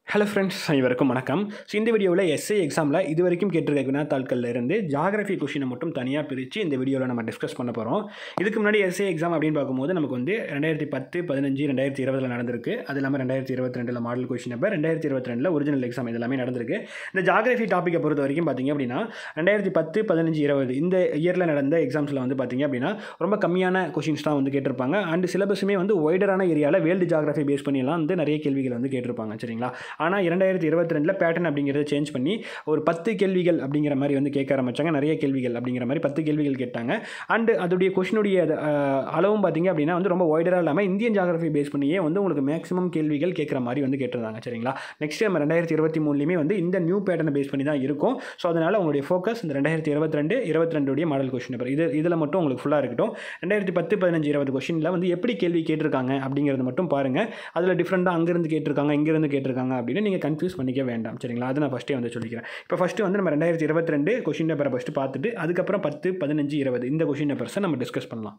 hello friends அனைவருக்கும் வணக்கம் so இந்த வீடியோவில் எஸ்ஐ எக்ஸாமில் இது வரைக்கும் கேட்டிருக்க வினாத்தாள்களில் இருந்து ஜாகிரஃபி கொஷினை மட்டும் தனியாக பிரித்து இந்த வீடியோவில் நம்ம டிஸ்கஸ் பண்ண போகிறோம் இதுக்கு முன்னாடி எஸ்ஐ எக்ஸாம் அப்படின்னு பார்க்கும்போது நமக்கு வந்து ரெண்டாயிரத்தி பத்து பதினஞ்சு ரெண்டாயிரத்தி இருபதில் நடந்திருக்கு அது இல்லாமல் ரெண்டாயிரத்தி இருபத்தி ரெண்டில் மாடல் கொஷின் நம்பர் ரெண்டாயிரத்தி இருபத்தி ரெண்டில் ஒரிஜினல் எக்ஸாம் இதெல்லாமே நடந்திருக்கு இந்த ஜாகிரஃபி டாப்பிக்கை பொறுத்த வரைக்கும் பார்த்தீங்க அப்படின்னா ரெண்டாயிரத்தி பத்து பதினஞ்சு இருபது இந்த இயரில் நடந்த எக்ஸாம்ஸில் வந்து பார்த்தீங்க அப்படின்னா ரொம்ப கம்மியான கொஷின்ஸ் தான் வந்து கேட்டிருப்பாங்க அண்ட் சிலபஸுமே வந்து ஒய்டரான ஏரியாவில் வேர்ல்டு ஜாகிரஃபி பேஸ் பண்ணியெல்லாம் வந்து நிறைய கேள்விகள் வந்து கேட்டிருப்பாங்க சரிங்களா ஆனால் இரண்டாயிரத்தி இருபத்தி ரெண்டில் பேட்டர்ன் அப்படிங்கிறத சேஞ்ச் பண்ணி ஒரு பத்து கேள்விகள் அப்படிங்கிற மாதிரி வந்து கேட்க ஆரம்பிச்சாங்க நிறைய கேள்விகள் அப்படிங்கிற மாதிரி பத்து கேள்விகள் கேட்டாங்க அண்டு அதோடைய கொஷினுடைய அளவும் பார்த்தீங்க அப்படின்னா வந்து ரொம்ப ஒய்டராக இல்லாமல் இந்தியன் ஜாகிரஃபி பேஸ் பண்ணியே வந்து உங்களுக்கு மேக்ஸிமம் கேள்விகள் கேட்குற மாதிரி வந்து கேட்டிருந்தாங்க சரிங்களா நெக்ஸ்ட் நம்ம ரெண்டாயிரத்தி இருபத்தி மூணுலேயுமே வந்து இந்த நியூ பேட்டர்னை பேஸ் பண்ணி தான் இருக்கும் ஸோ அதனால் உங்களுடைய ஃபோக்கஸ் இந்த ரெண்டாயிரத்தி இருபத்தி ரெண்டு இருபத்தி ரெண்டுடைய மாடல் கொஷின் பேப்பர் இது இதில் மட்டும் உங்களுக்கு ஃபுல்லாக இருக்கட்டும் ரெண்டாயிரத்தி பத்து பதினஞ்சு இருபது கொஷினில் வந்து எப்படி கேள்வி கேட்டிருக்காங்க அப்படிங்கிறது மட்டும் பாருங்கள் அதில் டிஃப்ரெண்ட்டாக அங்கேருந்து கேட்டிருக்காங்க இங்கேருந்து கேட்டிருக்காங்க அப்படின்னு நீங்கள் கன்ஃபியூஸ் பண்ணிக்க வேண்டாம் சரிங்களா அதை நான் ஃபஸ்ட்டே வந்து சொல்லிக்கிறேன் இப்போ ஃபஸ்ட்டு வந்து நம்ம ரெண்டாயிரத்தி இருபத்தி ரெண்டு கொஷின் பேப்பரை ஃபஸ்ட்டு பார்த்துட்டு அதுக்கப்புறம் பத்து பதினஞ்சு இருபது இந்த கொஷின் பேப்பர்ஸை நம்ம டிஸ்கஸ் பண்ணலாம்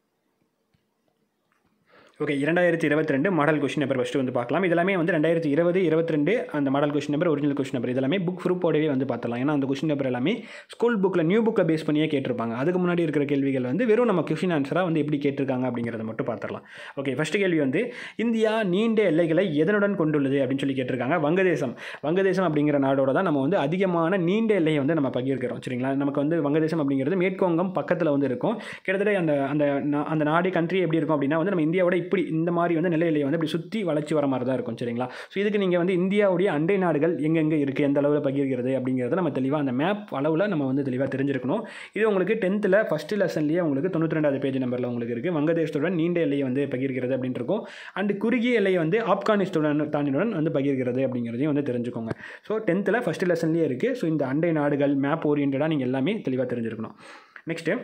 ஓகே இரண்டாயிரத்தி இருபத்தி ரெண்டு மாடல் கொஷின் நம்பர் ஃபஸ்ட்டு வந்து பார்க்கலாம் இதெல்லாமே வந்து ரெண்டாயிரத்தி இருபது இருபத்தி ரெண்டு அந்த model question number original question number இதெல்லாமே புக் குரூப்போடவே வந்து பார்த்தலாம் ஏன்னா அந்த கொஷின் நம்பர் எல்லாமே ஸ்கூல் புக்கில் நியூ புக்கில் பேஸ் பண்ணியே கேட்டிருப்பாங்க அதுக்கு முன்னாடி இருக்கிற கேள்விகள் வந்து வெறும் நம்ம கொஷின் ஆன்சராக வந்து எப்படி கேட்டிருக்காங்க அப்படிங்கிறத மட்டும் பார்த்துடலாம் ஓகே ஃபஸ்ட்டு கேள்வி வந்து இந்தியா நீண்ட எல்லைகளை எதனுடன் கொண்டுள்ளது அப்படின்னு சொல்லி கேட்டிருக்காங்க வங்கதேசம் வங்கதேசம் அப்படிங்கிற நாடோட தான் நம்ம வந்து அதிகமான நீண்ட எல்லையை வந்து நம்ம பகிர்க்கிறோம் சரிங்களா நமக்கு வந்து வங்கதேசம் அப்படிங்கிறது மேற்கொங்கம் பக்கத்தில் வந்து இருக்கும் கிட்டத்தட்ட அந்த அந்த அந்த நாடு கண்ட்ரி எப்படி இருக்கும் அப்படின்னா வந்து நம்ம இந்தியாவோட இப்படி இந்த மாதிரி வந்து நிலை எல்லையை வந்து இப்படி சுற்றி வளர்ச்சி வர மாதிரி தான் இருக்கும் சரிங்களா ஸோ இதுக்கு நீங்கள் வந்து இந்தியாவுடைய அண்டை நாடுகள் எங்கெங்கே இருக்குது எந்த அளவில் பகிர்கிறது அப்படிங்கிறத நம்ம தெளிவாக அந்த மேப் அளவில் நம்ம வந்து தெளிவாக தெரிஞ்சிருக்கணும் இது உங்களுக்கு டென்த்தில் ஃபஸ்ட்டு லெசன்லேயே உங்களுக்கு தொண்ணூற்றி ரெண்டாவது பேஜ் நம்பரில் உங்களுக்கு இருக்குது வங்கதேசத்துடன் நீண்ட எல்லையை வந்து பகிர்கிறது அப்படின்னு இருக்கும் அண்டு குறுகிய எல்லையை வந்து ஆப்கானிஸ்தான் தானியுடன் வந்து பகிர்கிறது அப்படிங்கிறதையும் வந்து தெரிஞ்சுக்கோங்க ஸோ டென்த்தில் ஃபஸ்ட்டு லெசன்லேயே இருக்குது ஸோ இந்த அண்டை நாடுகள் மேப் ஓரியன்டாக நீங்கள் எல்லாமே தெளிவாக தெரிஞ்சிருக்கணும் நெக்ஸ்ட்டு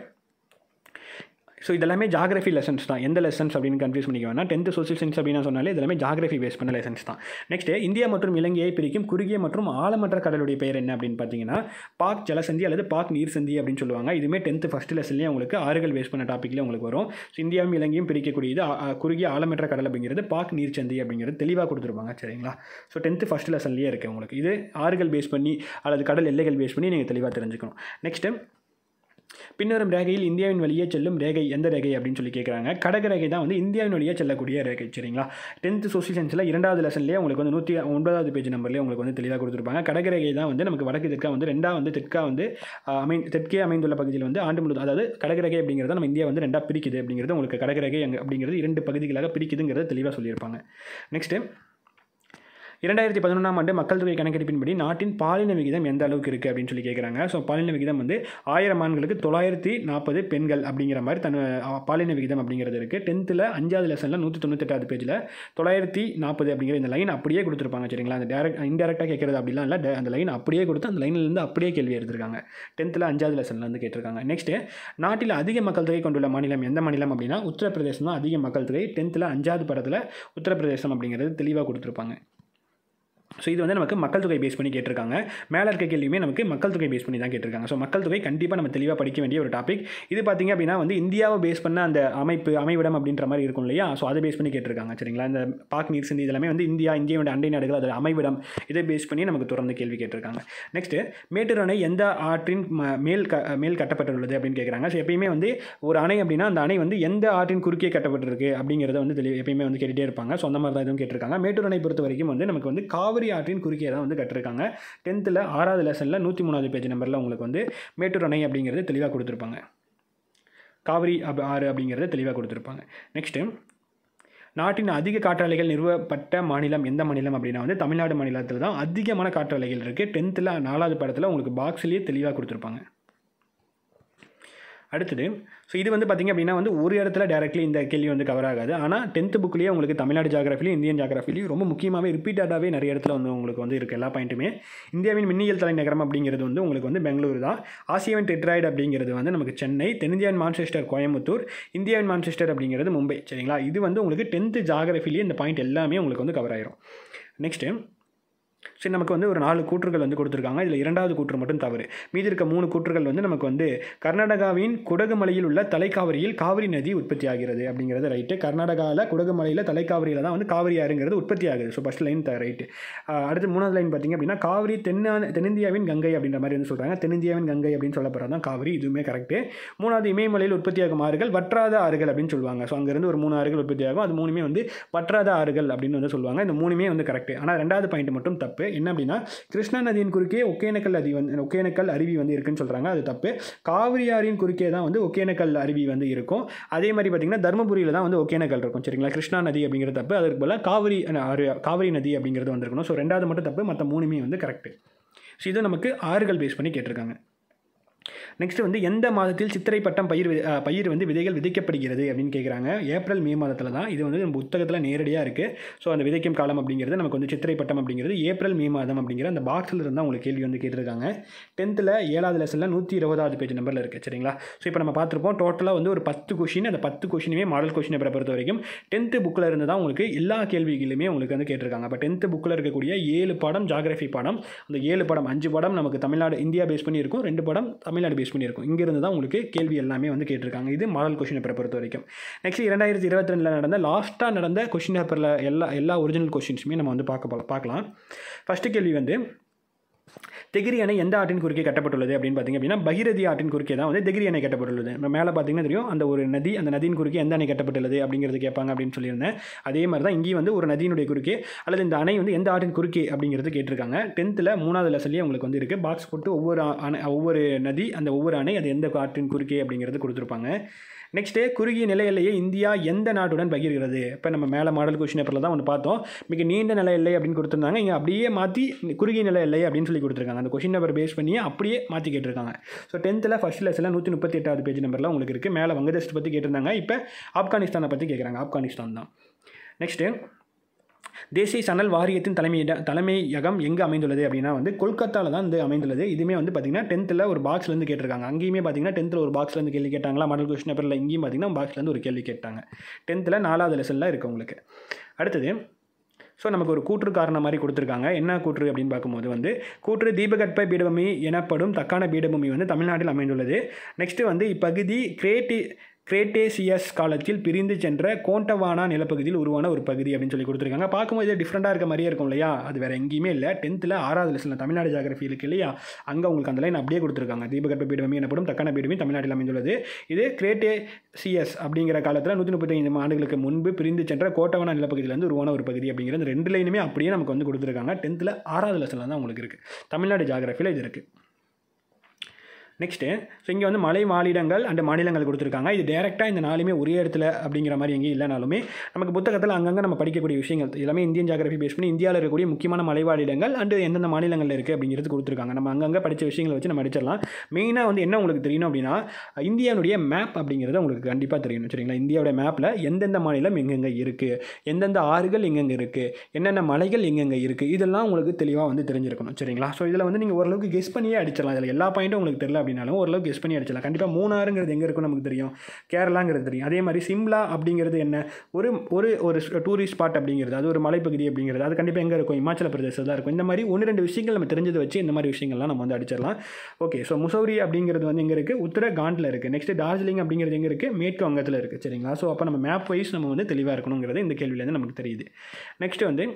ஸோ இதெல்லாமே ஜாகிரஃபி லெசன்ஸ் தான் எந்த லெசன்ஸ் அப்படின்னு கன்ஃபியூஸ் பண்ணிக்க வேணாம் டென்த்து சோசியல் சயின்ஸ் அப்படின்னு சொன்னாலே இதெல்லாமே ஜாகிரஃபி பேஸ் பண்ண லெசன்ஸ் தான் நெக்ஸ்ட்டு இந்தியா மற்றும் இலங்கையை பிரிக்கும் குறுகிய மற்றும் ஆழமற்ற கடலுடைய பெயர் என்ன அப்படின்னு பார்த்தீங்கன்னா பாக் ஜலசந்தி அல்லது பாக் நீர் சந்தி அப்படின்னு சொல்லுவாங்க இதுவுமே டென்த்து ஃபஸ்ட் லெசன்லேயே உங்களுக்கு ஆறுகள் பேஸ் பண்ண டாப்பிக்லேயே உங்களுக்கு வரும் ஸோ இந்தியாவும் இலங்கையும் பிரிக்கக்கூடியது குறுகிய ஆழமற்ற கடல் அப்படிங்கிறது பாக் நீர் சந்தி அப்படிங்கிறது தெளிவாக கொடுத்துருப்பாங்க சரிங்களா ஸோ டென்த்து ஃபஸ்ட் லெசன்லேயே இருக்குது உங்களுக்கு இது ஆறுகள் பேஸ் பண்ணி அல்லது கடல் எல்லைகள் பேஸ் பண்ணி நீங்கள் தெளிவாக தெரிஞ்சுக்கணும் நெக்ஸ்ட்டு பின்வரும் ரேகையில் இந்தியாவின் வழியே செல்லும் ரேகை எந்த ரேகை அப்படின்னு சொல்லி கேட்குறாங்க கடக ரேகை தான் வந்து இந்தியாவின் வழியே செல்லக்கூடிய ரேகை சரிங்களா டென்த்து சோசியல் சயின்ஸில் இரண்டாவது லெசன்லேயே உங்களுக்கு வந்து நூற்றி ஒன்பதாவது பேஜ் நம்பர்லேயே உங்களுக்கு வந்து தெளிவாக கொடுத்துருப்பாங்க கடக ரேகை தான் வந்து நமக்கு வடக்கு தெற்கா வந்து ரெண்டாக வந்து தெற்கா வந்து அமை தெற்கே அமைந்துள்ள பகுதியில் வந்து ஆண்டு முழுவதும் அதாவது கடகரேகை அப்படிங்கிறத நம்ம இந்தியா வந்து ரெண்டாக பிரிக்குது அப்படிங்கிறது உங்களுக்கு கடகரேகை அப்படிங்கிறது இரண்டு பகுதிகளாக பிரிக்குதுங்கிறத தெளிவாக சொல்லியிருப்பாங்க நெக்ஸ்ட்டு இரண்டாயிரத்தி பதினொன்றாம் ஆண்டு மக்கள் தொகை கணக்கெடுப்பின்படி நாட்டின் பாலின விகிதம் எந்த அளவுக்கு இருக்குது அப்படின்னு சொல்லி கேட்குறாங்க ஸோ பாலின விகிதம் வந்து ஆயிரம் ஆண்களுக்கு தொள்ளாயிரத்தி நாற்பது பெண்கள் அப்படிங்கிற மாதிரி தன் பாலின விகிதம் அப்படிங்கிறது இருக்குது டென்த்தில் அஞ்சாவது லெசனில் நூற்றி தொண்ணூத்தெட்டாவது பேஜில் தொள்ளாயிரத்தி நாற்பது அப்படிங்கிற இந்த லைன் அப்படியே கொடுத்துருப்பாங்க சரிங்களா அந்த டேரக்ட் இன்டெரக்டாக கேட்குறது அப்படிலாம் இல்லை அந்த லைன் அப்படியே கொடுத்து அந்த லைன்லேருந்து அப்படியே கேள்வி எடுத்திருக்காங்க டென்த்தில் அஞ்சாவது லெசன்லேருந்து கேட்டிருக்காங்க நெக்ஸ்ட்டு நாட்டில் அதிக மக்கள் தொகை கொண்டுள்ள மாநிலம் எந்த மாநிலம் அப்படின்னா உத்தரப்பிரதேசம் தான் அதிக மக்கள் தொகை டென்த்தில் அஞ்சாவது படத்தில் உத்தரப்பிரதேசம் அப்படிங்கிறது தெளிவாக கொடுத்துருப்பாங்க ஸோ இது வந்து நமக்கு மக்கள் தொகை பேஸ் பண்ணி கேட்டிருக்காங்க மேலே இருக்க கேள்வியுமே நமக்கு மக்கள் தொகை பேஸ் பண்ணி தான் கேட்டிருக்காங்க ஸோ மக்கள் தொகை கண்டிப்பாக நம்ம தெளிவாக படிக்க வேண்டிய ஒரு டாபிக் இது பார்த்திங்க அப்படின்னா வந்து இந்தியாவை பேஸ் பண்ண அந்த அமைப்பு அமைவிடம் அப்படின்ற மாதிரி இருக்கும் இல்லையா ஸோ அதை பேஸ் பண்ணி கேட்டிருக்காங்க சரிங்களா இந்த பாக் நீர் சிந்தி இதெல்லாமே வந்து இந்தியா இந்தியாவோட அண்டை நாடுகள் அதில் அமைவிடம் இதை பேஸ் பண்ணி நமக்கு தொடர்ந்து கேள்வி கேட்டிருக்காங்க நெக்ஸ்ட்டு மேட்டூர் அணை எந்த ஆற்றின் மேல் க மேல் கட்டப்பட்டுள்ளது அப்படின்னு கேட்குறாங்க ஸோ எப்பயுமே வந்து ஒரு அணை அப்படின்னா அந்த அணை வந்து எந்த ஆற்றின் குறுக்கே கட்டப்பட்டிருக்கு அப்படிங்கிறத வந்து தெளிவு எப்பயுமே வந்து கேட்டுகிட்டே இருப்பாங்க ஸோ அந்த மாதிரி தான் எதுவும் கேட்டிருக்காங்க மேட்டூர் அணை பொறுத்த வரைக்கும் வந்து நமக்கு வந்து காவிரி காவிரி ஆற்றின் குறுக்கே தான் வந்து கட்டிருக்காங்க டென்த்தில் ஆறாவது லெசனில் நூற்றி மூணாவது பேஜ் நம்பரில் உங்களுக்கு வந்து மேட்டூர் அணை அப்படிங்கிறது தெளிவாக கொடுத்துருப்பாங்க காவிரி அப் ஆறு அப்படிங்கிறத தெளிவாக கொடுத்துருப்பாங்க நெக்ஸ்ட்டு நாட்டின் அதிக காற்றாலைகள் நிறுவப்பட்ட மாநிலம் எந்த மாநிலம் அப்படின்னா வந்து தமிழ்நாடு மாநிலத்தில் தான் அதிகமான காற்றாலைகள் இருக்குது டென்த்தில் நாலாவது படத்தில் உங்களுக்கு பாக்ஸ்லேயே தெளிவாக கொடுத்துருப்பாங்க அடுத்தது ஸோ இது வந்து பார்த்திங்க அப்படின்னா வந்து ஒரு இடத்துல டேரக்ட்லி இந்த கேள்வி வந்து கவர் ஆகாது ஆனால் டென்த்து புக்லேயே உங்களுக்கு தமிழ்நாடு ஜாகிரஃபிலையும் இந்தியன் ஜாகிரஃபிலையும் ரொம்ப முக்கியமாகவே ரிப்பீட்டடாகவே நிறைய இடத்துல வந்து உங்களுக்கு வந்து இருக்குது எல்லா பாயிண்ட்டுமே இந்தியாவின் மின்னியல் தலைநகரம் அப்படிங்கிறது வந்து உங்களுக்கு வந்து பெங்களூரு தான் ஆசியாவின் டெட்ராய்டு அப்படிங்கிறது வந்து நமக்கு சென்னை தென்னிந்தியாவின் மான்செஸ்டர் கோயம்புத்தூர் இந்தியாவின் மான்செஸ்டர் அப்படிங்கிறது மும்பை சரிங்களா இது வந்து உங்களுக்கு டென்த்து ஜாகிரஃபிலேயே இந்த பாயிண்ட் எல்லாமே உங்களுக்கு வந்து கவர் ஆயிரும் நெக்ஸ்ட்டு சரி நமக்கு வந்து ஒரு நாலு கூற்றுகள் வந்து கொடுத்துருக்காங்க இதில் இரண்டாவது கூற்று மட்டும் தவறு மீதி இருக்க மூணு கூற்றுகள் வந்து நமக்கு வந்து கர்நாடகாவின் குடகுமலையில் உள்ள தலைக்காவிரியில் காவிரி நதி உற்பத்தி ஆகிறது அப்படிங்கிறது ரைட்டு கர்நாடகாவில் குடகுமலையில் தலைக்காவிரியில் தான் வந்து காவிரி ஆறுங்கிறது உற்பத்தி ஆகுது so first line the right அடுத்து மூணாவது லைன் பார்த்தீங்க அப்படின்னா காவிரி தென்னா தென்னிந்தியாவின் கங்கை அப்படின்ற மாதிரி வந்து சொல்கிறாங்க தென்னிந்தியாவின் கங்கை அப்படின்னு சொல்லப்படுறது தான் காவிரி இதுவுமே கரெக்டு மூணாவது இமயமலையில் உற்பத்தியாகும் ஆறுகள் வற்றாத ஆறுகள் அப்படின்னு சொல்லுவாங்க ஸோ அங்கேருந்து ஒரு மூணு ஆறுகள் உற்பத்தி ஆகும் அது மூணுமே வந்து வற்றாத ஆறுகள் அப்படின்னு வந்து சொல்லுவாங்க இந்த மூணுமே வந்து கரெக்ட் ஆனால் ரெண்டாவது பாயிண்ட் மட்டும் தப்பு என்ன அப்படின்னா கிருஷ்ணா நதியின் குறுக்கே ஒகேனக்கல் நதி வந்து ஒகேனக்கல் அருவி வந்து இருக்குன்னு சொல்கிறாங்க அது தப்பு காவிரி ஆறின் குறுக்கே தான் வந்து ஒகேனக்கல் அருவி வந்து இருக்கும் அதே மாதிரி பார்த்தீங்கன்னா தருமபுரியில் தான் வந்து ஒகேனக்கல் இருக்கும் சரிங்களா கிருஷ்ணா நதி அப்படிங்கிறது தப்பு அதுக்கு போல் காவிரி ஆறு காவிரி நதி அப்படிங்கிறது வந்திருக்கணும் ஸோ ரெண்டாவது மட்டும் தப்பு மற்ற மூணுமே வந்து கரெக்ட் ஸோ இது நமக்கு ஆறுகள் பேஸ் பண்ணி கேட்டிருக்காங்க நெக்ஸ்ட் வந்து எந்த மாதத்தில் சித்திரை பட்டம் பயிர் வி- அஹ், பயிர் வந்து விதைகள் விதைக்கப்படுகிறது அப்படின்னு கேட்குறாங்க ஏப்ரல் மே மாதத்தில் தான் இது வந்து நம்ம புத்தகத்தில் நேரடியாக இருக்குது ஸோ அந்த விதைக்கும் காலம் அப்படிங்கிறது நமக்கு வந்து சித்திரை பட்டம் அப்படிங்கிறது ஏப்ரல் மே மாதம் அப்படிங்கிற அந்த பாக்ஸில் இருந்தால் உங்களுக்கு கேள்வி வந்து கேட்டிருக்காங்க டென்த்தில் ஏழாவது லெசனில் நூற்றி இருபதாவது பேஜ் நம்பரில் இருக்குது சரிங்களா ஸோ இப்போ நம்ம பார்த்துருப்போம் டோட்டலாக வந்து ஒரு பத்து கொஷின் அந்த பத்து கொஷினுமே மாடல் கொஷினை பொறுத்த வரைக்கும் டென்த்து புக்கில் இருந்து தான் உங்களுக்கு எல்லா கேள்விகளுமே உங்களுக்கு வந்து கேட்டிருக்காங்க அப்போ டென்த்து புக்கில் இருக்கக்கூடிய ஏழு பாடம் ஜாகிரஃபி பாடம் அந்த ஏழு படம் அஞ்சு படம் நமக்கு தமிழ்நாடு இந்தியா பேஸ் பண்ணி இருக்கும் ரெண்டு படம் தமிழ்நாடு பேஸ் பண்ணி இருக்கும் இங்கிருந்து தான் உங்களுக்கு கேள்வி எல்லாமே வந்து கேட்டிருக்காங்க இது மாடல் கொஷின் பேப்பரை பொறுத்த வரைக்கும் நெக்ஸ்ட் இரண்டாயிரத்தி இருபத்தி ரெண்டில் நடந்த லாஸ்ட்டாக நடந்த கொஷின் பேப்பரில் எல்லா எல்லா ஒரிஜினல் கொஷின்ஸுமே நம்ம வந்து பார்க்க போல- பார்க்கலாம் ஃபஸ்ட்டு கேள்வி வந்து தெகிரி அணை எந்த ஆற்றின் குறுக்கே கட்டப்பட்டுள்ளது அப்படின்னு பார்த்தீங்க அப்படின்னா பகிரதி ஆற்றின் குறுக்கே தான் வந்து தெகிரி அணை கட்டப்பட்டுள்ளது நம்ம மேலே பார்த்தீங்கன்னா தெரியும் அந்த ஒரு நதி அந்த நதியின் குறுக்கே எந்த அணை கட்டப்பட்டுள்ளது அப்படிங்கிறது கேட்பாங்க அப்படின்னு சொல்லியிருந்தேன் அதே மாதிரி தான் இங்கேயும் வந்து ஒரு நதியினுடைய குறுக்கே அல்லது இந்த அணை வந்து எந்த ஆற்றின் குறுக்கே அப்படிங்கிறது கேட்டிருக்காங்க டென்த்தில் மூணாவது லெசன்லேயே உங்களுக்கு வந்து இருக்குது பாக்ஸ் போட்டு ஒவ்வொரு அ- அணை ஒவ்வொரு நதி அந்த ஒவ்வொரு அணை அது எந்த ஆற்றின் குறுக்கே அப்படிங்கிறது கொடுத்துருப்பாங்க நெக்ஸ்ட்டு குறுகிய நில எல்லையை இந்தியா எந்த நாட்டுடன் பகிர்கிறது இப்போ நம்ம மேலே மாடல் கொஷின் பேப்பரில் தான் ஒன்று பார்த்தோம் மிக நீண்ட நில எல்லை அப்படின்னு கொடுத்துருந்தாங்க இங்கே அப்படியே மாற்றி குறுகிய நில எல்லை அப்படின்னு சொல்லி கொடுத்துருக்காங்க அந்த கொஷின் நம்பர் பேஸ் பண்ணி அப்படியே மாற்றி கேட்டிருக்காங்க ஸோ டென்த்தில் ஃபஸ்ட் லெசனில் நூற்றி முப்பத்தி எட்டாவது பேஜ் நம்பரில் உங்களுக்கு இருக்குது மேலே வங்கதேசத்தை பற்றி கேட்டிருந்தாங்க இப்போ ஆப்கானிஸ்தானை பற்றி கேட்குறாங்க ஆப்கானிஸ்தான் தான் நெக்ஸ்ட்டு தேசிய சணல் வாரியத்தின் தலைமையிட தலைமையகம் எங்கே அமைந்துள்ளது அப்படின்னா வந்து கொல்கத்தாவில் தான் வந்து அமைந்துள்ளது இதுவுமே வந்து பார்த்தீங்கன்னா டென்த்தில் ஒரு பாக்ஸ்லேருந்து கேட்டிருக்காங்க அங்கேயுமே பார்த்தீங்கன்னா டென்த்தில் ஒரு பாக்ஸ்லேருந்து கேள்வி கேட்டாங்களா மாடல் கொஸ்டின் பேப்பரில் இங்கேயும் பார்த்தீங்கன்னா பாக்ஸ்லேருந்து ஒரு கேள்வி கேட்டாங்க டென்த்தில் நாலாவது லெசனில் இருக்குது உங்களுக்கு அடுத்தது ஸோ நமக்கு ஒரு கூற்று காரணம் மாதிரி கொடுத்துருக்காங்க என்ன கூற்று அப்படின்னு பார்க்கும்போது வந்து கூற்று தீபகற்ப பீடபூமி எனப்படும் தக்கான பீடபூமி வந்து தமிழ்நாட்டில் அமைந்துள்ளது நெக்ஸ்ட்டு வந்து இப்பகுதி கிரேட்டி கிரேட்டேசியஸ் காலத்தில் பிரிந்து சென்ற கோண்டவானா நிலப்பகுதியில் உருவான ஒரு பகுதி அப்படின்னு சொல்லி கொடுத்துருக்காங்க பார்க்கும்போது இது டிஃப்ரெண்ட்டாக இருக்க மாதிரியே இருக்கும் இல்லையா அது வேறு எங்கேயுமே இல்லை டென்த்தில் ஆறாவது லெசனில் தமிழ்நாடு ஜாகிரஃபி இருக்கு இல்லையா அங்கே உங்களுக்கு அந்த லைன் அப்படியே கொடுத்துருக்காங்க தீபகற்ப பீடபூமி எனப்படும் தக்கான பீடபூமி தமிழ்நாட்டில் அமைந்துள்ளது இது கிரேட்டேசியஸ் அப்படிங்கிற காலத்தில் நூற்றி முப்பத்தைந்து ஆண்டுகளுக்கு முன்பு பிரிந்து சென்ற கோட்டவனா நிலப்பகுதியிலேருந்து உருவான ஒரு பகுதி அப்படிங்கிற இந்த ரெண்டு லைனுமே அப்படியே நமக்கு வந்து கொடுத்துருக்காங்க டென்த்தில் ஆறாவது லெசனில் தான் உங்களுக்கு இருக்குது தமிழ்நாடு ஜாகிரஃபியில் இது இருக்குது நெக்ஸ்ட்டு ஸோ இங்கே வந்து மலை மாநிலங்கள் அண்ட் மாநிலங்கள் கொடுத்துருக்காங்க இது டேரெக்டாக இந்த நாலுமே ஒரே இடத்துல அப்படிங்கிற மாதிரி எங்கேயும் இல்லைனாலுமே நமக்கு புத்தகத்தில் அங்கங்கே நம்ம படிக்கக்கூடிய விஷயங்கள் எல்லாமே இந்தியன் ஜாகிரபி பேஸ் பண்ணி இந்தியாவில் இருக்கக்கூடிய முக்கியமான மலைவாழிடங்கள் அண்டு எந்தெந்த மாநிலங்களில் இருக்குது அப்படிங்கிறது கொடுத்துருக்காங்க நம்ம அங்கங்கே படித்த விஷயங்களை வச்சு நம்ம அடிச்சிடலாம் மெயினாக வந்து என்ன உங்களுக்கு தெரியணும் அப்படின்னா இந்தியாவுடைய மேப் அப்படிங்கிறது உங்களுக்கு கண்டிப்பாக தெரியணும் சரிங்களா இந்தியாவோட மேப்பில் எந்தெந்த மாநிலம் எங்கெங்கே இருக்குது எந்தெந்த ஆறுகள் எங்கெங்கே இருக்குது என்னென்ன மலைகள் எங்கெங்கே இருக்குது இதெல்லாம் உங்களுக்கு தெளிவாக வந்து தெரிஞ்சிருக்கணும் சரிங்களா ஸோ இதில் வந்து நீங்கள் ஓரளவுக்கு கெஸ் பண்ணியே அடிச்சிடலாம் இதில் எல்லா பாயிண்ட்டும் உங்களுக்கு தெரியல அப்படின்னாலும் ஓரளவுக்கு கெஸ் பண்ணி அடிச்சிடலாம் கண்டிப்பாக மூணாறுங்கிறது எங்கே இருக்கும் நமக்கு தெரியும் கேரளாங்கிறது தெரியும் அதே மாதிரி சிம்லா அப்படிங்கிறது என்ன ஒரு ஒரு ஒரு டூரிஸ்ட் ஸ்பாட் அப்படிங்கிறது அது ஒரு மலைப்பகுதி அப்படிங்கிறது அது கண்டிப்பாக எங்கே இருக்கும் இமாச்சல பிரதேசத்தில் தான் இருக்கும் இந்த மாதிரி ஒன்று ரெண்டு விஷயங்கள் நம்ம தெரிஞ்சதை வச்சு இந்த மாதிரி விஷயங்கள்லாம் நம்ம வந்து அடிச்சிடலாம் ஓகே ஸோ முசௌரி அப்படிங்கிறது வந்து எங்கே இருக்குது உத்தரகாண்டில் இருக்குது நெக்ஸ்ட் டார்ஜிலிங் அப்படிங்கிறது எங்கே இருக்குது மேற்கு வங்கத்தில் இருக்குது சரிங்களா ஸோ அப்போ நம்ம மேப் வைஸ் நம்ம வந்து தெளிவாக இருக்கணுங்கிறது இந்த கேள்வியிலேருந்து நமக்கு தெரியுது நெக்ஸ்ட் வந்து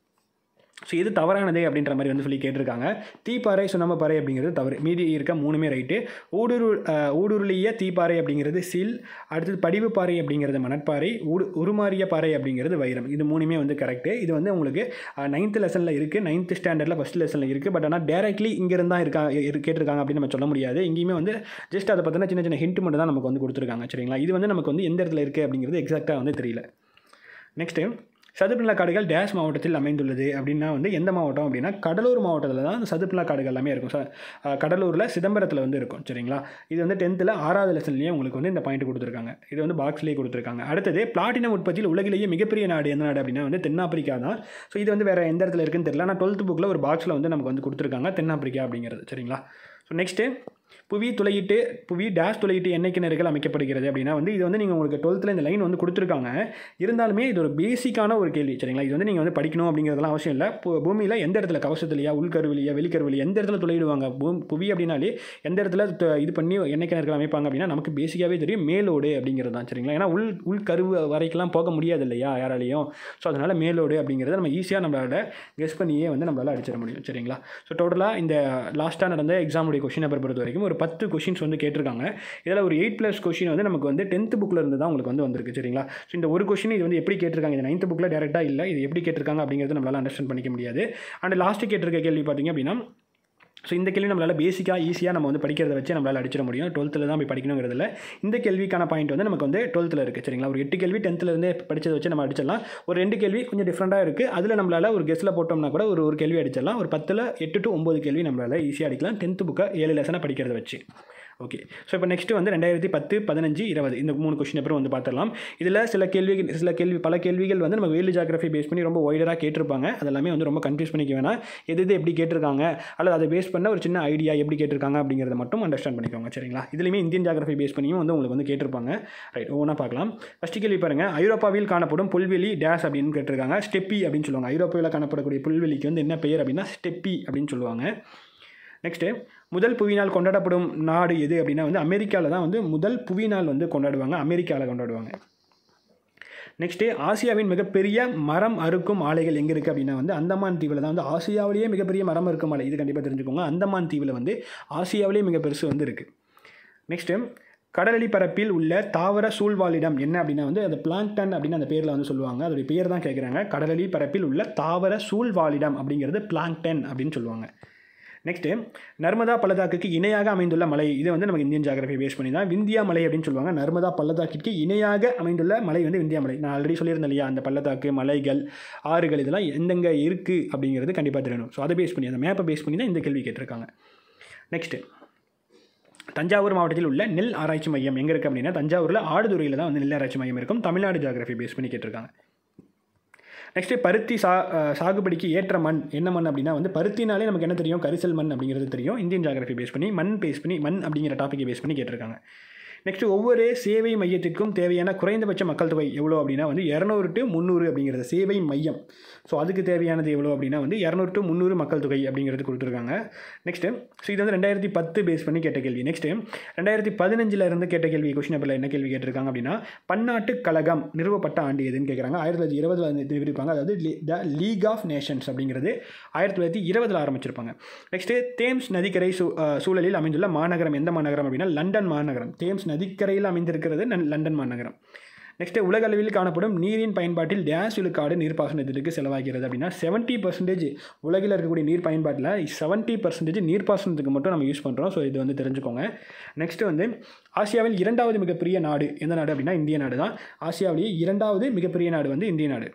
ஸோ இது தவறானது அப்படின்ற மாதிரி வந்து சொல்லி கேட்டிருக்காங்க தீப்பாறை சுண்ணாம்புப்பாறை அப்படிங்கிறது தவறு மீதி இருக்க மூணுமே ரைட்டு ஊடுரு அஹ், ஊடுருளிய தீப்பாறை அப்படிங்கிறது சில் அடுத்தது படிவுப்பாறை அப்படிங்கிறது மணற்பாறை உரு உருமாறிய பாறை அப்படிங்கிறது வைரம் இது மூணுமே வந்து கரெக்டு இது வந்து உங்களுக்கு நைன்த் லெசனில் இருக்குது நைன்த் ஸ்டாண்டர்டில் ஃபஸ்ட் லெசனில் இருக்குது பட் ஆனால் டேரெக்ட்லி இங்கிருந்து தான் இருக்கா இரு- கேட்டிருக்காங்க அப்படின்னு நம்ம சொல்ல முடியாது எங்கேயுமே வந்து ஜஸ்ட் அதை பற்றின சின்ன சின்ன ஹிண்ட் மட்டும் தான் நமக்கு வந்து கொடுத்துருக்காங்க சரிங்களா இது வந்து நமக்கு வந்து எந்த இடத்துல இருக்குது அப்படிங்கிறது எக்ஸாக்டாக வந்து தெரியல நெக்ஸ்ட்டு சதுப்புநில காடுகள் டேஷ் மாவட்டத்தில் அமைந்துள்ளது அப்படின்னா வந்து எந்த மாவட்டம் அப்படின்னா கடலூர் மாவட்டத்தில் தான் சதுப்புநில காடுகள் எல்லாமே இருக்கும் சார் கடலூரில் சிதம்பரத்தில் வந்து இருக்கும் சரிங்களா இது வந்து டென்த்தில் ஆறாவது லெசன்லேயே உங்களுக்கு வந்து இந்த பாயிண்ட் கொடுத்துருக்காங்க இது வந்து பாக்ஸ்லேயே கொடுத்துருக்காங்க அடுத்தது பிளாட்டினம் உற்பத்தியில் உலகிலேயே மிகப்பெரிய நாடு எந்த நாடு அப்படின்னா வந்து தென்னாப்பிரிக்கா தான் ஸோ இது வந்து வேறு எந்த இடத்துல இருக்குன்னு தெரியல ஆனால் டுவெல்த் புக்கில் ஒரு பாக்ஸில் வந்து நமக்கு வந்து கொடுத்துருக்காங்க தென்னாப்பிரிக்கா அப்படிங்கிறது சரிங்களா ஸோ நெக்ஸ்ட்டு புவி துளையிட்டு புவி டேஷ் துளையிட்டு எண்ணெய் கிணறுகள் அமைக்கப்படுகிறது அப்படின்னா வந்து இது வந்து நீங்கள் உங்களுக்கு டுவெல்த்தில் இந்த லைன் வந்து கொடுத்துருக்காங்க இருந்தாலுமே இது ஒரு பேசிக்கான ஒரு கேள்வி சரிங்களா இது வந்து நீங்கள் வந்து படிக்கணும் அப்படிங்கிறதுலாம் அவசியம் இல்லை பூ- பூமியில் எந்த இடத்துல கவசத்துலையா உள்கருவிலையா வெளிக்கருவிலையா எந்த இடத்துல துளையிடுவாங்க பூ புவி அப்படின்னாலே எந்த இடத்துல து- இது பண்ணி எண்ணெய் கிணறுகள் அமைப்பாங்க அப்படின்னா நமக்கு பேசிக்காகவே தெரியும் மேலோடு அப்படிங்கிறது தான் சரிங்களா ஏன்னா உள் உள்கருவு வரைக்கெல்லாம் போக முடியாது இல்லையா யாராலையும் ஸோ அதனால் மேலோடு அப்படிங்கிறத நம்ம ஈஸியாக நம்மளால கெஸ் பண்ணியே வந்து நம்மளால் அடிச்சிட முடியும் சரிங்களா ஸோ டோட்டலாக இந்த லாஸ்ட்டாக நடந்த எக்ஸாமுடைய கொஷின் பேப்பர் பொறுத்த வரைக்கும் ஒரு பத்து கொஷின்ஸ் வந்து கேட்டிருக்காங்க இதில் ஒரு எயிட் ப்ளஸ் கொஷின் வந்து நமக்கு வந்து டென்த் புக்கில் இருந்து தான் உங்களுக்கு வந்து வந்திருக்கு சரிங்களா ஸோ இந்த ஒரு கொஷின் இது வந்து எப்படி கேட்டிருக்காங்க இது நைன்த் புக்கில் டேரெக்டாக இல்லை இது எப்படி கேட்டிருக்காங்க அப்படிங்கிறது நம்மளால் அண்டர்ஸ்டாண்ட் பண்ணிக்க முடியாது அண்ட் லாஸ்ட்டு கேட்டிருக்க கேள்வி பார்த்தீங்க அப்படின்னா ஸோ இந்த கேள்வி நம்மளால் பேசிக்காக ஈஸியாக நம்ம வந்து படிக்கிறத வச்சு நம்மளால் அடிச்சிட முடியும் டுவெல்த்தில் தான் போய் படிக்கணுங்கிறதுல இந்த கேள்விக்கான பாயிண்ட் வந்து நமக்கு வந்து டுவெல்த்தில் இருக்குது சரிங்களா ஒரு எட்டு கேள்வி டென்த்துலேருந்தே படித்ததை வச்சு நம்ம அடிச்சிடலாம் ஒரு ரெண்டு கேள்வி கொஞ்சம் டிஃப்ரெண்ட்டாக இருக்குது அதில் நம்மளால் ஒரு கெஸ்ட்டில் போட்டோம்னா கூட ஒரு ஒரு கேள்வி அடிச்சிடலாம் ஒரு பத்தில் எட்டு டு ஒம்பது கேள்வி நம்மளால் ஈஸியாக அடிக்கலாம் டென்த்து புக்கை ஏழு லெசனை படிக்கிறத வச்சு ஓகே ஸோ இப்போ நெக்ஸ்ட்டு வந்து ரெண்டாயிரத்தி பத்து பதினஞ்சு இருபது இந்த மூணு கொஷின் அப்புறம் வந்து பார்த்துடலாம் இதில் சில கேள்விகள் சில கேள்வி பல கேள்விகள் வந்து நம்ம வேலு ஜாகிரஃபி பேஸ் பண்ணி ரொம்ப ஒய்டராக கேட்டிருப்பாங்க அதெல்லாமே வந்து ரொம்ப கன்ஃபியூஸ் பண்ணிக்க வேணாம் எது எது எப்படி கேட்டிருக்காங்க அல்லது அதை பேஸ் பண்ண ஒரு சின்ன ஐடியா எப்படி கேட்டிருக்காங்க அப்படிங்கிறத மட்டும் அண்டர்ஸ்டாண்ட் பண்ணிக்கோங்க சரிங்களா இதுலேயுமே இந்தியன் ஜாகிரஃபி பேஸ் பண்ணியும் வந்து உங்களுக்கு வந்து கேட்டிருப்பாங்க ரைட் ஒவ்வொன்றா பார்க்கலாம் ஃபஸ்ட்டு கேள்வி பாருங்கள் ஐரோப்பாவில் காணப்படும் புல்வெளி டேஸ் அப்படின்னு கேட்டிருக்காங்க ஸ்டெப்பி அப்படின்னு சொல்லுவாங்க ஐரோப்பாவில் காணப்படக்கூடிய புல்வெளிக்கு வந்து என்ன பெயர் அப்படின்னா ஸ்டெப்பி அப்படின்னு சொல்லுவாங்க நெக்ஸ்ட்டு முதல் புவிநாள் கொண்டாடப்படும் நாடு எது அப்படின்னா வந்து அமெரிக்காவில் தான் வந்து முதல் புவிநாள் வந்து கொண்டாடுவாங்க அமெரிக்காவில் கொண்டாடுவாங்க நெக்ஸ்ட்டு ஆசியாவின் மிகப்பெரிய மரம் அறுக்கும் ஆலைகள் எங்கே இருக்குது அப்படின்னா வந்து அந்தமான் தீவில் தான் வந்து ஆசியாவிலேயே மிகப்பெரிய மரம் அறுக்கும் ஆலை இது கண்டிப்பாக தெரிஞ்சுக்கோங்க அந்தமான் தீவில் வந்து ஆசியாவிலேயே மிக பெருசு வந்து இருக்குது நெக்ஸ்ட்டு கடலடி பரப்பில் உள்ள தாவர சூழ்வாழிடம் என்ன அப்படின்னா வந்து அந்த பிளாங்டன் அப்படின்னு அந்த பேரில் வந்து சொல்லுவாங்க அதோடைய பேர் தான் கேட்குறாங்க கடலடி பரப்பில் உள்ள தாவர சூழ்வாழிடம் அப்படிங்கிறது பிளாங்டன் அப்படின்னு சொல்லுவாங்க நெக்ஸ்ட்டு நர்மதா பள்ளத்தாக்குக்கு இணையாக அமைந்துள்ள மலை இது வந்து நமக்கு இந்தியன் ஜாகிரபி பேஸ் பண்ணி தான் விந்தியா மலை அப்படின்னு சொல்லுவாங்க நர்மதா பள்ளத்தாக்கிற்கு இணையாக அமைந்துள்ள மலை வந்து விந்தியா மலை நான் ஆல்ரெடி சொல்லியிருந்தேன் இல்லையா அந்த பள்ளத்தாக்கு மலைகள் ஆறுகள் இதெல்லாம் எந்தெங்க இருக்குது அப்படிங்கிறது கண்டிப்பாக தெரியணும் ஸோ அதை பேஸ் பண்ணி அந்த மேப்பை பேஸ் பண்ணி தான் இந்த கேள்வி கேட்டிருக்காங்க நெக்ஸ்ட்டு தஞ்சாவூர் மாவட்டத்தில் உள்ள நெல் ஆராய்ச்சி மையம் எங்கே இருக்குது அப்படின்னா தஞ்சாவூரில் ஆடுதுறையில் தான் வந்து நெல் ஆராய்ச்சி மையம் இருக்கும் தமிழ்நாடு ஜாகிரபி பேஸ் பண்ணி கேட்டிருக்காங்க நெக்ஸ்ட்டு பருத்தி சா அஹ் சாகுபடிக்கு ஏற்ற மண் என்ன மண் அப்படின்னா வந்து பருத்தினாலே நமக்கு என்ன தெரியும் கரிசல் மண் அப்படிங்கிறது தெரியும் இந்தியன் ஜாகிரபி பேஸ் பண்ணி மண் பேஸ் பண்ணி மண் அப்படிங்கிற டாப்பிக்கை பேஸ் பண்ணி கேட்டிருக்காங்க நெக்ஸ்ட் ஒவ்வொரு சேவை மையத்திற்கும் தேவையான குறைந்தபட்ச மக்கள் தொகை எவ்வளோ அப்படின்னா வந்து இரநூறு டு முந்நூறு அப்படிங்கிறது சேவை மையம் ஸோ அதுக்கு தேவையானது எவ்வளோ அப்படின்னா வந்து இரநூறு டு முந்நூறு மக்கள் தொகை அப்படிங்கிறது கொடுத்துருக்காங்க நெக்ஸ்ட்டு ஸோ இது வந்து ரெண்டாயிரத்தி பத்து பேஸ் பண்ணி கேட்ட கேள்வி நெக்ஸ்ட்டு ரெண்டாயிரத்தி பதினஞ்சில் இருந்து கேட்ட கேள்வி கொஷின் பேப்பரில் என்ன கேள்வி கேட்டிருக்காங்க அப்படின்னா பன்னாட்டு கழகம் நிறுவப்பட்ட ஆண்டு எதுன்னு கேட்குறாங்க ஆயிரத்தி தொள்ளாயிரத்தி இருபதுல வந்து நிறுவிப்பாங்க அதாவது த லீக் ஆஃப் நேஷன்ஸ் அப்படிங்கிறது ஆயிரத்தி தொள்ளாயிரத்தி இருபதில் ஆரம்பிச்சிருப்பாங்க நெக்ஸ்ட்டு தேம்ஸ் நதிக்கரை சூ அஹ் சூழலில் அமைந்துள்ள மாநகரம் எந்த மாநகரம் அப்படின்னா லண்டன் மாநகரம் தேம்ஸ் நதிக்கரையில் அமைந்திருக்கிறது நன்- லண்டன் மாநகரம் நெக்ஸ்ட்டு உலக அளவில் காணப்படும் நீரின் பயன்பாட்டில் டேஸ் விழுக்காடு நீர்ப்பாசனத்திற்கு செலவாகிறது அப்படின்னா செவன்ட்டி பர்சன்டேஜ் உலகில் இருக்கக்கூடிய நீர் பயன்பாட்டில் செவன்ட்டி பர்சன்டேஜ் நீர்ப்பாசனத்துக்கு மட்டும் நம்ம யூஸ் பண்ணுறோம் ஸோ இது வந்து தெரிஞ்சுக்கோங்க நெக்ஸ்ட்டு வந்து ஆசியாவில் இரண்டாவது மிகப்பெரிய நாடு எந்த நாடு அப்படின்னா இந்திய நாடு தான் ஆசியாவிலேயே இரண்டாவது மிகப்பெரிய நாடு வந்து இந்திய நாடு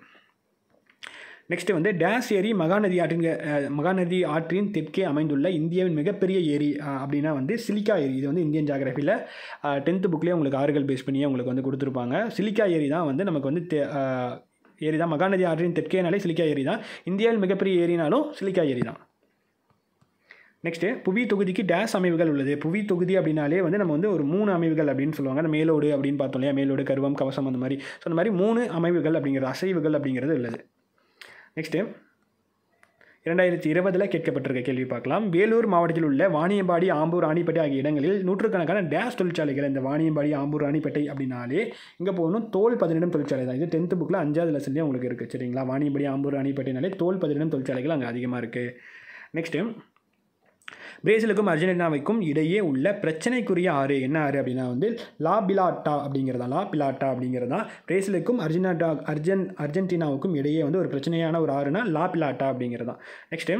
நெக்ஸ்ட் வந்து டேஸ் ஏரி மகாநதி ஆற்றின் அஹ், மகாநதி ஆற்றின் தெற்கே அமைந்துள்ள இந்தியாவின் மிகப்பெரிய ஏரி அஹ், அப்படின்னா வந்து சிலிக்கா ஏரி இது வந்து இந்தியன் ஜாகிரபியில் டென்த்து புக்லேயே உங்களுக்கு ஆறுகள் பேஸ் பண்ணியே உங்களுக்கு வந்து கொடுத்துருப்பாங்க சிலிக்கா ஏரி தான் வந்து நமக்கு வந்து தெ- அஹ், ஏரி தான் மகாநதி ஆற்றின் தெற்கேனாலே சிலிக்கா ஏரி தான் இந்தியாவில் மிகப்பெரிய ஏரினாலும் சிலிக்கா ஏரி தான் நெக்ஸ்ட்டு புவி தொகுதிக்கு டேஸ் அமைவுகள் உள்ளது புவி தொகுதி அப்படின்னாலே வந்து நம்ம வந்து ஒரு மூணு அமைவுகள் அப்படின்னு சொல்லுவாங்க அந்த மேலோடு அப்படின்னு பார்த்தோம் இல்லையா மேலோடு கருவம் கவசம் அந்த மாதிரி ஸோ அந்த மாதிரி மூணு அமைவுகள் அப்படிங்கிறது அசைவுகள் அப்படிங்கிறது உள்ளது நெக்ஸ்ட்டு இரண்டாயிரத்தி இருபதில் கேட்கப்பட்டிருக்க கேள்வி பார்க்கலாம் வேலூர் மாவட்டத்தில் உள்ள வாணியம்பாடி ஆம்பூர் ராணிப்பேட்டை ஆகிய இடங்களில் நூற்றுக்கணக்கான டேஸ் தொழிற்சாலைகள் இந்த வாணியம்பாடி ஆம்பூர் ராணிப்பேட்டை அப்படின்னாலே இங்கே போகணும் தோல் பதினிடம் தொழிற்சாலை தான் இது டென்த்து புக்கில் அஞ்சாவது லெசன்லேயே உங்களுக்கு இருக்குது சரிங்களா வாணியம்பாடி ஆம்பூர் ராணிப்பேட்டைனாலே தோல் பதினிடம் தொழிற்சாலைகள் அங்கே அதிகமாக இருக்குது நெக்ஸ்ட்டு பிரேசிலுக்கும் அர்ஜென்டினாவுக்கும் இடையே உள்ள பிரச்சனைக்குரிய ஆறு என்ன ஆறு அப்படின்னா வந்து லா பிலாட்டா அப்படிங்கிறதா லா பிலாட்டா அப்படிங்கிறதா பிரேசிலுக்கும் அர்ஜென்டினா அர்ஜென் அர்ஜென்டினாவுக்கும் இடையே வந்து ஒரு பிரச்சனையான ஒரு ஆறுனா லா பிலாட்டா அப்படிங்கிறதா நெக்ஸ்ட்டு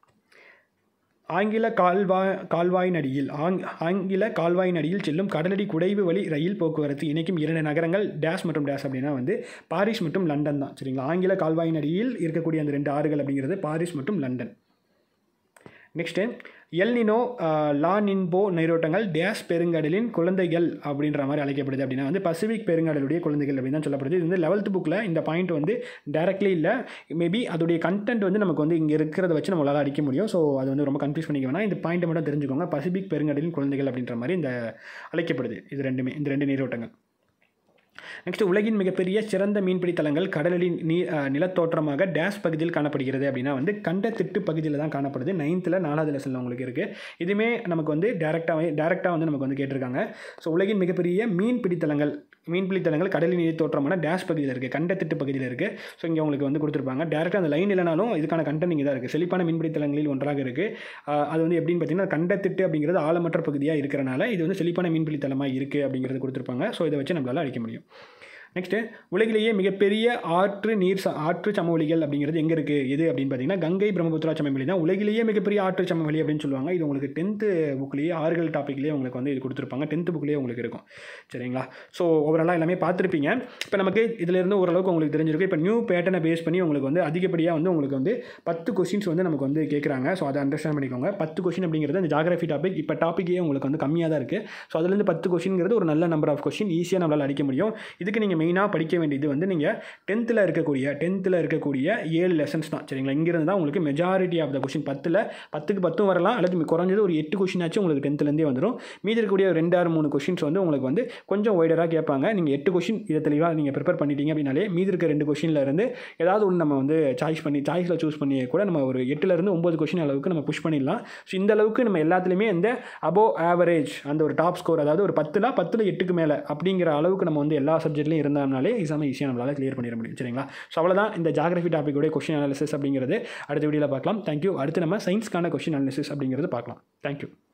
ஆங்கில கால்வாய் கால்வாய் நடியில் ஆங் ஆங்கில கால்வாய் நடியில் செல்லும் கடலடி குடைவு வழி ரயில் போக்குவரத்து இணைக்கும் இரண்டு நகரங்கள் டேஸ் மற்றும் டேஸ் அப்படின்னா வந்து பாரிஸ் மற்றும் லண்டன் தான் சரிங்களா ஆங்கில கால்வாய் நடியில் இருக்கக்கூடிய அந்த ரெண்டு ஆறுகள் அப்படிங்கிறது பாரிஸ் மற்றும் London next El Nino La Nina நீரோட்டங்கள் டேஸ் பெருங்கடலின் குழந்தைகள் அப்படின்ற மாதிரி அழைக்கப்படுது அப்படின்னா வந்து பசிபிக் பெருங்கடலுடைய குழந்தைகள் அப்படின்னு தான் சொல்லப்படுது இது வந்து லெவல்த் புக்கில் இந்த பாயிண்ட் வந்து டேரக்ட்லி இல்லை மேபி அதோடைய கண்டென்ட் வந்து நமக்கு வந்து இங்கே இருக்கிறத வச்சு நம்மளால் அடிக்க முடியும் ஸோ அது வந்து ரொம்ப கன்ஃபியூஸ் பண்ணிக்க வேணாம் இந்த பாயிண்ட்டை மட்டும் தெரிஞ்சுக்கோங்க பசிபிக் பெருங்கடலின் குழந்தைகள் அப்படின்ற மாதிரி இந்த அழைக்கப்படுது இது ரெண்டுமே இந்த ரெண்டு நீரோட்டங்கள் நெக்ஸ்ட் உலகின் மிகப்பெரிய சிறந்த மீன்பிடி தலங்கள் கடலின் நீர் அஹ், நிலத்தோற்றமாக டேஷ் பகுதியில் காணப்படுகிறது அப்படின்னா வந்து கண்டத்திட்டு பகுதியில் தான் காணப்படுது நைன்த்தில் நாலாவது லெசனில் உங்களுக்கு இருக்குது இதுவுமே நமக்கு வந்து டேரெக்டாகவே டேரெக்டாக வந்து நமக்கு வந்து கேட்டிருக்காங்க ஸோ உலகின் மிகப்பெரிய மீன்பிடி தலங்கள் மீன்பிடி தலங்கள் கடலின் நீர் தோற்றமான டேஷ் பகுதியில் இருக்குது கண்டத்திட்டு பகுதியில் இருக்குது ஸோ இங்கே உங்களுக்கு வந்து கொடுத்துருப்பாங்க டேரெக்டாக அந்த லைன் இல்லைனாலும் இதுக்கான கண்டென்ட் இங்கே தான் இருக்குது செழிப்பான மீன்பிடி தலங்களில் ஒன்றாக இருக்குது அது வந்து எப்படின்னு பார்த்தீங்கன்னா கண்டத்திட்டு அப்படிங்கிறது ஆழமற்ற பகுதியாக இருக்கிறனால இது வந்து செழிப்பான மீன்பிடி தலமாக இருக்குது அப்படிங்கிறது கொடுத்துருப்பாங்க ஸோ இதை வச்சு நம்மளால் அடிக்க முடியும் நெக்ஸ்ட்டு உலகிலேயே மிகப்பெரிய ஆற்று நீர் ச ஆற்று சமவெளிகள் அப்படிங்கிறது எங்கே இருக்குது எது அப்படின்னு பார்த்தீங்கன்னா கங்கை பிரம்மபுத்திரா சமவெளி தான் உலகிலேயே மிகப்பெரிய ஆற்று சமவெளி அப்படின்னு சொல்லுவாங்க இது உங்களுக்கு டென்த்து புக்லேயே ஆறுகள் டாப்பிக்லேயே உங்களுக்கு வந்து இது கொடுத்துருப்பாங்க டென்த்து புக்லேயே உங்களுக்கு இருக்கும் சரிங்களா ஸோ ஓவராலாக எல்லாமே பார்த்துருப்பீங்க இப்போ நமக்கு இதிலிருந்து ஓரளவுக்கு உங்களுக்கு தெரிஞ்சிருக்கு இப்போ நியூ பேட்டர்னை பேஸ் பண்ணி உங்களுக்கு வந்து அதிகப்படியாக வந்து உங்களுக்கு வந்து பத்து கொஸ்டின்ஸ் வந்து நமக்கு வந்து கேட்குறாங்க ஸோ அதை அண்டர்ஸ்டாண்ட் பண்ணிக்கோங்க பத்து கொஸ்டின் அப்படிங்கிறது அந்த ஜாகிரஃபி டாபிக் இப்போ டாப்பிக்கே உங்களுக்கு வந்து கம்மியாக தான் இருக்குது ஸோ அதுலேருந்து பத்து கொஸ்டின்ங்கிறது ஒரு நல்ல நம்பர் ஆஃப் கொஸ்டின் ஈஸியாக நம்மளால் அடிக்க முடியும் இதுக்கு நீங்கள் மெயினாக படிக்க வேண்டியது வந்து நீங்கள் டென்த்தில் இருக்கக்கூடிய டென்த்தில் இருக்கக்கூடிய ஏழு லெசன்ஸ் தான் சரிங்களா இங்கிருந்து தான் உங்களுக்கு மெஜாரிட்டி ஆஃப் த கொஸ்டின் பத்தில் பத்துக்கு பத்தும் வரலாம் அல்லது குறைஞ்சது ஒரு எட்டு கொஸ்டின் ஆச்சு உங்களுக்கு டென்த்துலேருந்தே வந்துடும் மீதி இருக்கக்கூடிய ஒரு ரெண்டு ஆறு மூணு கொஸ்டின்ஸ் வந்து உங்களுக்கு வந்து கொஞ்சம் ஒய்டராக கேட்பாங்க நீங்கள் எட்டு கொஸ்டின் இதை தெளிவாக நீங்கள் ப்ரிப்பேர் பண்ணிட்டீங்க அப்படின்னாலே மீதி இருக்க ரெண்டு கொஸ்டினில் இருந்து ஏதாவது ஒன்று நம்ம வந்து சாய்ஸ் பண்ணி சாய்ஸில் சூஸ் பண்ணி கூட நம்ம ஒரு எட்டுலேருந்து ஒம்பது கொஸ்டின் அளவுக்கு நம்ம புஷ் பண்ணிடலாம் ஸோ இந்த அளவுக்கு நம்ம எல்லாத்துலேயுமே இந்த அபோவ் ஆவரேஜ் அந்த ஒரு டாப் ஸ்கோர் அதாவது ஒரு பத்தில் பத்தில் எட்டுக்கு மேலே அப்படிங்கிற அளவுக்கு நம்ம வந்து எல்லா சப்ஜெக்ட்லையும் இருந்தோம்னாலே எக்ஸாமை ஈஸியாக நம்மளால் கிளியர் பண்ணிட முடியும் சரிங்களா ஸோ அவ்வளோதான் இந்த ஜாகிரஃபி டாப்பிக்கோடைய கொஸ்டின் அனாலிசிஸ் அப்படிங்கிறது அடுத்த வீடியோவில் பார்க்கலாம் தேங்க்யூ அடுத்து நம்ம சயின்ஸ்க்கான கொஸ்டின் அனாலிசிஸ் அப்படிங்கிறது பார்க்கலாம் தேங்க்யூ